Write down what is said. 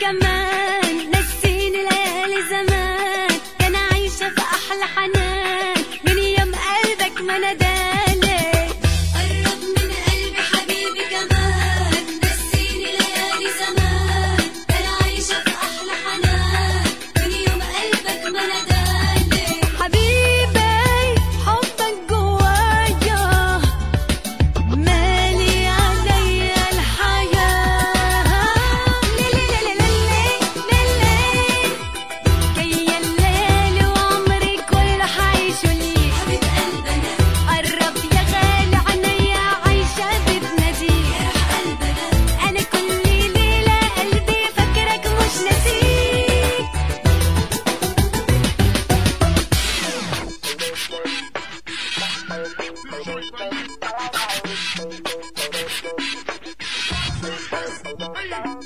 كمان نسيني ليالي زمان كان عايشة في أحلى حنان من يوم قلبك ما نداني قرب من قلبي حبيبي كمان نسيني ليالي زمان كان عايشة في أحلى حنان من يوم قلبك ما نداني حبيبي حبك جوايا مالي عليا الحياة ليلي ليلي ليلي جاية الليل وعمري كله حعيشه ليك حبيب قلبنا قرب يا غالي عينيا عايشة بتناديك يا قلبنا أنا كل ليلة قلبي فاكرك مش ناسيك Hey!